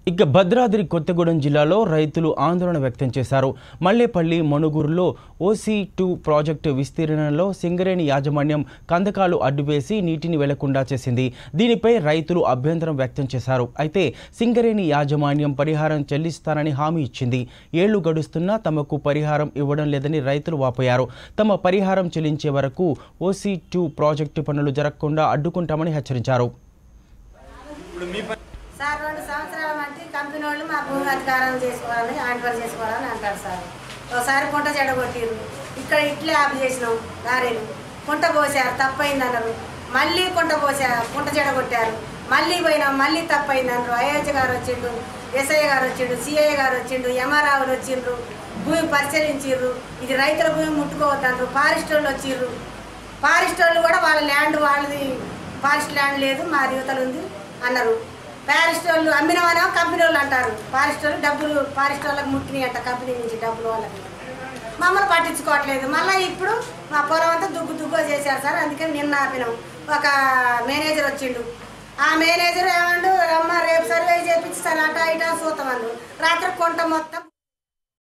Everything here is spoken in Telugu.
ఇక భద్రాద్రి కొత్తగూడెం జిల్లాలో రైతులు ఆందోళన వ్యక్తం చేశారు మల్లేపల్లి మణుగూరులో ఓసీ టూ ప్రాజెక్టు విస్తీర్ణంలో సింగరేణి యాజమాన్యం కందకాలు అడ్డువేసి నీటిని వెళ్లకుండా చేసింది దీనిపై రైతులు అభ్యంతరం వ్యక్తం చేశారు అయితే సింగరేణి యాజమాన్యం పరిహారం చెల్లిస్తానని హామీ ఇచ్చింది ఏళ్లు గడుస్తున్నా తమకు పరిహారం ఇవ్వడం లేదని రైతులు వాపోయారు తమ పరిహారం చెల్లించే వరకు ఓసీ టూ ప్రాజెక్టు పనులు జరగకుండా అడ్డుకుంటామని హెచ్చరించారు సార్ రెండు సంవత్సరాల మట్టి కంపెనీ వాళ్ళు మా భూమి అధికారం చేసుకోవాలని హ్యాండ్ఓవర్ చేసుకోవాలని అంటారు సార్ ఒకసారి కుంట చెడగొట్టిర్రు ఇక్కడ ఇట్లే ఆపు చేసినాం దారిని కుంట పోసారు తప్పైంది అన్నారు మళ్ళీ కుంట పోసారు కుంట చెడగొట్టారు మళ్ళీ పోయినాం మళ్ళీ తప్పైంది అన్నారు ఐహెచ్ గారు వచ్చిండు ఎస్ఐ గారు వచ్చిండు సిఐ గారు వచ్చిండు ఎంఆర్ఆవులు వచ్చిండ్రు భూమి పరిశీలించిర్రు ఇది రైతుల భూమి ముట్టుకోవద్దంటారు ఫారెస్ట్ వాళ్ళు వచ్చిర్రు ఫారెస్ట్ వాళ్ళు కూడా వాళ్ళ ల్యాండ్ వాళ్ళది ఫారెస్ట్ ల్యాండ్ లేదు మా యువతలు ఉంది అన్నారు ఫారెస్ట్ వాళ్ళు అమ్మినవనా కంపెనీ వాళ్ళు అంటారు ఫారెస్ట్ వాళ్ళు డబ్బులు ఫారెస్ట్ వాళ్ళకి ముట్టినాయి అంట కంపెనీ నుంచి డబ్బులు వాళ్ళకి మమ్మల్ని పట్టించుకోవట్లేదు మళ్ళీ ఇప్పుడు మా పొలం అంతా దుగ్గు దుగ్గు చేశారు సార్ అందుకని నిన్న ఆపినాం ఒక మేనేజర్ వచ్చిండు ఆ మేనేజర్ ఏమండు రమ్మ రేపు సర్వే చేపించాను అట ఇట సూతమన్నారు రాత్రి కొంట మొత్తం